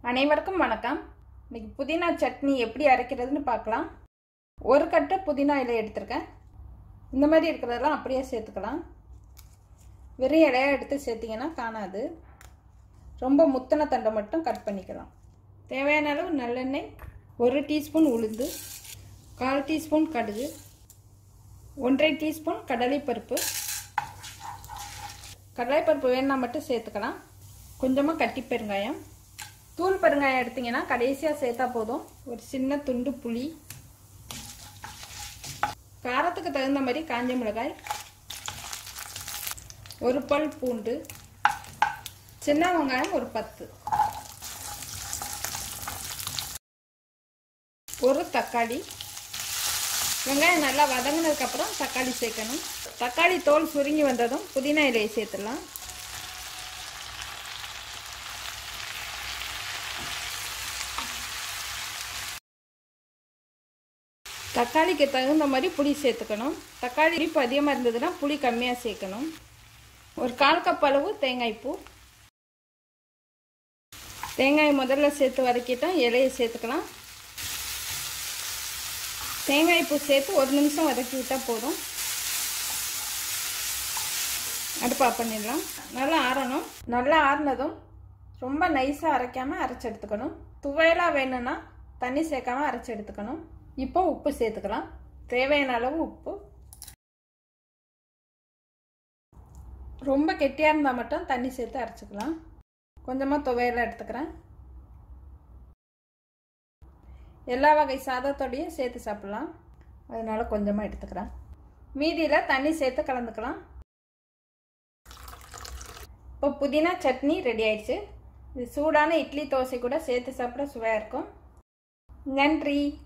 அனைவருக்கும் வணக்கம் இன்னைக்கு புதினா சட்னி எப்படி அரைக்கிறதுன்னு பார்க்கலாம் ஒரு கட்டு புதினா இலை எடுத்திருக்கேன் இந்த மாதிரி இருக்கிறதெல்லாம் அப்படியே சேர்த்துக்கலாம் வெறும் இலையா எடுத்து சேர்த்திங்கன்னா காணாது ரொம்ப முத்தின தண்டை மட்டும் கட் பண்ணிக்கலாம் தேவையான அளவு நல்லெண்ணெய் ஒரு டீஸ்பூன் உளுந்து கால் டீஸ்பூன் கடுகு ஒன்றரை டீஸ்பூன் கடலைப்பருப்பு கடலைப்பருப்பு வேணால் மட்டும் சேர்த்துக்கலாம் கொஞ்சமாக கட்டி பெருங்காயம் தூள் பெருங்காயம் எடுத்திங்கன்னா கடைசியாக சேர்த்தா போதும் ஒரு சின்ன துண்டு புளி காரத்துக்கு தகுந்த மாதிரி காஞ்ச மிளகாய் ஒரு பல் பூண்டு சின்ன வெங்காயம் ஒரு பத்து ஒரு தக்காளி வெங்காயம் நல்லா வதங்கினதுக்கப்புறம் தக்காளி சேர்க்கணும் தக்காளி தோல் சுருங்கி வந்ததும் புதினா இலையை சேர்த்துடலாம் தக்காளிக்கு தகுந்த மாதிரி புளி சேர்த்துக்கணும் தக்காளி இனிப்பு அதிகமாக இருந்ததுன்னா புளி கம்மியாக சேர்க்கணும் ஒரு கால் கப் அளவு தேங்காய் பூ தேங்காய் முதல்ல சேர்த்து வதக்கிட்டோம் இலையை சேர்த்துக்கலாம் தேங்காய் பூ சேர்த்து ஒரு நிமிஷம் வதக்கி விட்டால் போதும் அடுப்பு ஆஃப் பண்ணிடலாம் நல்லா ஆறணும் நல்லா ஆறினதும் ரொம்ப நைஸாக அரைக்காமல் அரைச்சி எடுத்துக்கணும் துவையலாக வேணும்னா தண்ணி சேர்க்காம அரைச்சி எடுத்துக்கணும் இப்போ உப்பு சேர்த்துக்கலாம் தேவையான அளவு உப்பு ரொம்ப கெட்டியாக இருந்தால் மட்டும் தண்ணி சேர்த்து அரைச்சிக்கலாம் கொஞ்சமாக துவையெல்லாம் எடுத்துக்கிறேன் எல்லா வகை சாதத்தோடையும் சேர்த்து சாப்பிட்லாம் அதனால கொஞ்சமாக எடுத்துக்கிறேன் மீதியில் தண்ணி சேர்த்து கலந்துக்கலாம் இப்போ புதினா சட்னி ரெடி ஆயிடுச்சு இது சூடான இட்லி தோசை கூட சேர்த்து சாப்பிட சுவையாக இருக்கும் நன்றி